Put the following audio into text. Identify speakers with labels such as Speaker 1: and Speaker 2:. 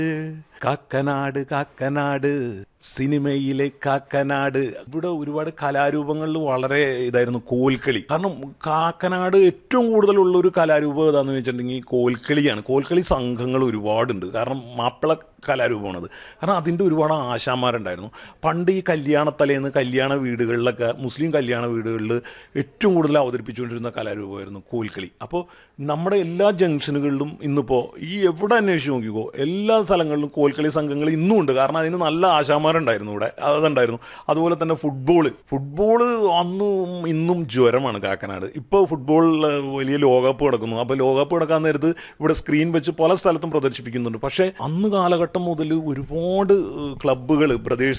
Speaker 1: കാക്കനാട് കാക്കനാട് സിനിമയിലെ കാക്കനാട് ഇവിടെ ഒരുപാട് കലാരൂപങ്ങളിൽ വളരെ ഇതായിരുന്നു കോൽക്കളി കാരണം കാക്കനാട് ഏറ്റവും കൂടുതലുള്ള ഒരു കലാരൂപം ഏതാന്ന് വെച്ചിട്ടുണ്ടെങ്കിൽ കോൽക്കളിയാണ് കോൽക്കളി സംഘങ്ങൾ ഒരുപാടുണ്ട് കാരണം മാപ്പിള കലാരൂപമാണത് കാരണം അതിൻ്റെ ഒരുപാട് ആശാന്മാരുണ്ടായിരുന്നു പണ്ട് ഈ കല്യാണത്തലേന്ന് കല്യാണ വീടുകളിലൊക്കെ മുസ്ലിം കല്യാണ വീടുകളിൽ ഏറ്റവും കൂടുതൽ അവതരിപ്പിച്ചുകൊണ്ടിരുന്ന കലാരൂപമായിരുന്നു കോൽക്കളി അപ്പോൾ നമ്മുടെ എല്ലാ ജംഗ്ഷനുകളിലും ഇന്നിപ്പോൾ ഈ എവിടെ അന്വേഷിച്ച് നോക്കിക്കോ എല്ലാ സ്ഥലങ്ങളിലും കോൽക്കളി സംഘങ്ങൾ ഇന്നും ഉണ്ട് കാരണം അതിന് നല്ല ആശാന്മാരുണ്ടായിരുന്നു ഇവിടെ അതുണ്ടായിരുന്നു അതുപോലെ തന്നെ ഫുട്ബോൾ ഫുട്ബോൾ അന്നും ഇന്നും ജ്വരമാണ് കാക്കനാട് ഇപ്പോൾ ഫുട്ബോൾ വലിയ ലോകകപ്പ് നടക്കുന്നു അപ്പോൾ ലോകകപ്പ് നടക്കാൻ നേരത്ത് ഇവിടെ സ്ക്രീൻ വെച്ച് പല സ്ഥലത്തും പ്രദർശിപ്പിക്കുന്നുണ്ട് പക്ഷേ അന്ന് കാലഘട്ടം മുതൽ ഒരുപാട് ക്ലബ്ബുകൾ ബ്രദേഴ്സ്